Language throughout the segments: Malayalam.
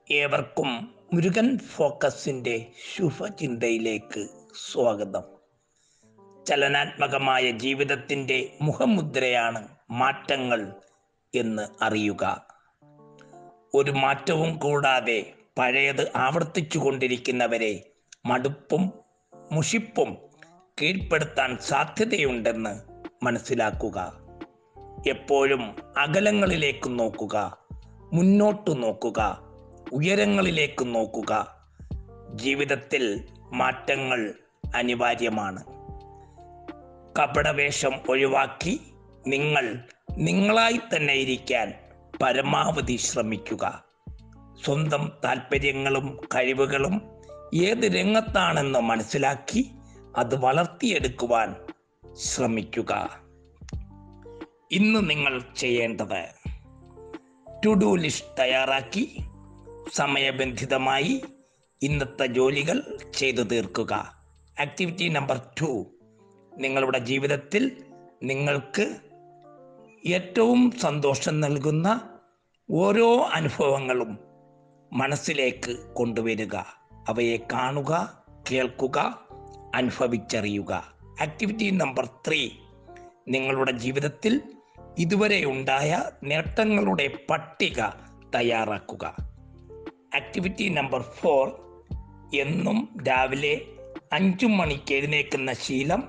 ഏവർക്കും മുരുകൻ ഫോക്കസിൻ്റെ ശുഭചിന്തയിലേക്ക് സ്വാഗതം ചലനാത്മകമായ ജീവിതത്തിൻ്റെ മുഖമുദ്രയാണ് മാറ്റങ്ങൾ എന്ന് അറിയുക ഒരു മാറ്റവും കൂടാതെ പഴയത് ആവർത്തിച്ചു കൊണ്ടിരിക്കുന്നവരെ മടുപ്പും മുഷിപ്പും കീഴ്പ്പെടുത്താൻ സാധ്യതയുണ്ടെന്ന് മനസ്സിലാക്കുക എപ്പോഴും അകലങ്ങളിലേക്ക് നോക്കുക മുന്നോട്ട് നോക്കുക ഉയരങ്ങളിലേക്ക് നോക്കുക ജീവിതത്തിൽ മാറ്റങ്ങൾ അനിവാര്യമാണ് കപടവേഷം ഒഴിവാക്കി നിങ്ങൾ നിങ്ങളായി തന്നെ ഇരിക്കാൻ പരമാവധി ശ്രമിക്കുക സ്വന്തം താല്പര്യങ്ങളും കഴിവുകളും ഏത് രംഗത്താണെന്ന് മനസ്സിലാക്കി അത് വളർത്തിയെടുക്കുവാൻ ശ്രമിക്കുക ഇന്ന് നിങ്ങൾ ചെയ്യേണ്ടത് ടു ഡു ലിസ്റ്റ് തയ്യാറാക്കി സമയബന്ധിതമായി ഇന്നത്തെ ജോലികൾ ചെയ്തു തീർക്കുക ആക്ടിവിറ്റി നമ്പർ ടു നിങ്ങളുടെ ജീവിതത്തിൽ നിങ്ങൾക്ക് ഏറ്റവും സന്തോഷം നൽകുന്ന ഓരോ അനുഭവങ്ങളും മനസ്സിലേക്ക് കൊണ്ടുവരിക അവയെ കാണുക കേൾക്കുക അനുഭവിച്ചറിയുക ആക്ടിവിറ്റി നമ്പർ ത്രീ നിങ്ങളുടെ ജീവിതത്തിൽ ഇതുവരെ ഉണ്ടായ നേട്ടങ്ങളുടെ പട്ടിക തയ്യാറാക്കുക ആക്ടിവിറ്റി നമ്പർ ഫോർ എന്നും രാവിലെ അഞ്ചു മണിക്ക് എഴുന്നേക്കുന്ന ശീലം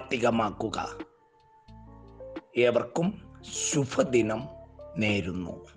പ്രാവർത്തികമാക്കുക ഏവർക്കും ശുഭദിനം നേരുന്നു